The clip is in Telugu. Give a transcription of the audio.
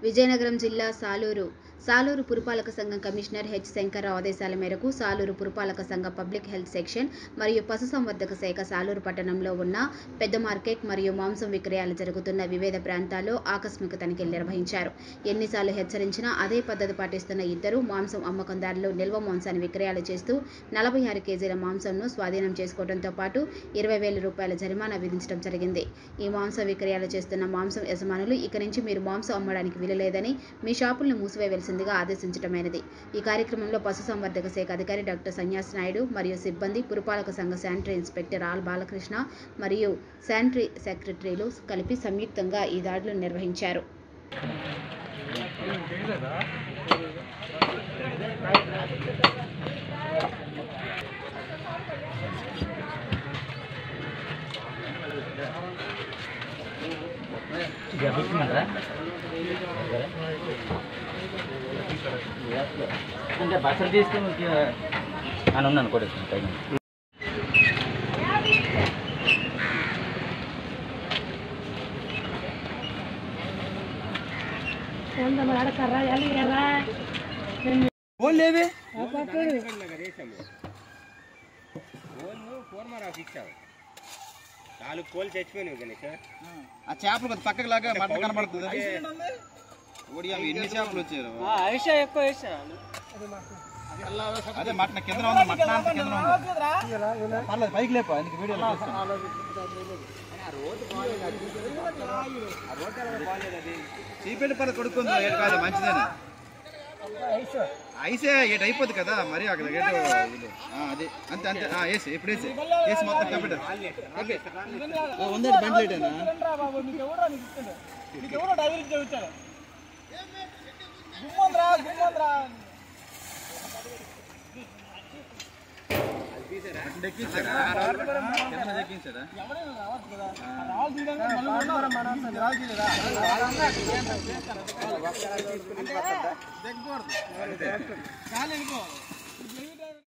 విజయనగరం జిల్లా సాలూరు సాలూరు పురపాలక సంఘం కమిషనర్ హెచ్ శంకర్రావు ఆదేశాల మేరకు సాలూరు పురపాలక సంఘ పబ్లిక్ హెల్త్ సెక్షన్ మరియు పశుసంవర్ధక శాఖ సాలూరు పట్టణంలో ఉన్న పెద్ద మార్కెట్ మరియు మాంసం విక్రయాలు జరుగుతున్న వివిధ ప్రాంతాల్లో ఆకస్మిక తనిఖీలు నిర్వహించారు ఎన్నిసార్లు హెచ్చరించినా అదే పద్ధతి పాటిస్తున్న ఇద్దరు మాంసం అమ్మకందారులు నిల్వ మాంసాన్ని విక్రయాలు చేస్తూ నలభై ఆరు కేజీల మాంసంను స్వాధీనం చేసుకోవడంతో పాటు ఇరవై వేల రూపాయల జరిమానా విధించడం జరిగింది ఈ మాంసం విక్రయాలు చేస్తున్న మాంసం యజమానులు ఇక నుంచి మీరు మాంసం అమ్మడానికి వీలులేదని మీ షాపులను మూసివేయవలసిందిగా ఆదేశించటమైనది ఈ కార్యక్రమంలో పశుసంవర్ధక శాఖ అధికారి డాక్టర్ సన్యాసి నాయుడు మరియు సిబ్బంది పురపాలక సంఘ శానిటరీ ఇన్స్పెక్టర్ ఆల్ బాలకృష్ణ మరియు శానిటరీ సెక్రటరీలు కలిపి సంయుక్తంగా ఈ దాడులను నిర్వహించారు అంటే బస్సులు తీసుకుని అని ఉన్నాను కూడా పైన ఫోన్ లేవే నాలుగు కోళ్ళు చచ్చిపోయినాయి గణేష్ ఆ చేపలు కొద్ది పక్కకు లాగా మటన్ కనబడుతుంది ఓడి అవి ఎన్ని చేపలు వచ్చారు అదే మటన్ కింద ఉంది మటన్ అంత కింద ఉంది పర్లేదు పైకి లేపు అందుకు వీడియో చీపెట్టి పర్లేదు కొడుకుంది ఏడు కాదు మంచిదేనా ఐసే ఏటు అయిపోద్ది కదా మరి అక్కడ ఏటు ఇది. ఆ, అదే అంతే అంతే ఆ, వేసి ఇప్పుడు వేసి వేసి మొత్తం కంప్యూటర్ ఉందండి బండి లేటేనా అట్లా ఎక్కించాడా? కింద ఎక్కించాడా? దిగకూడదు.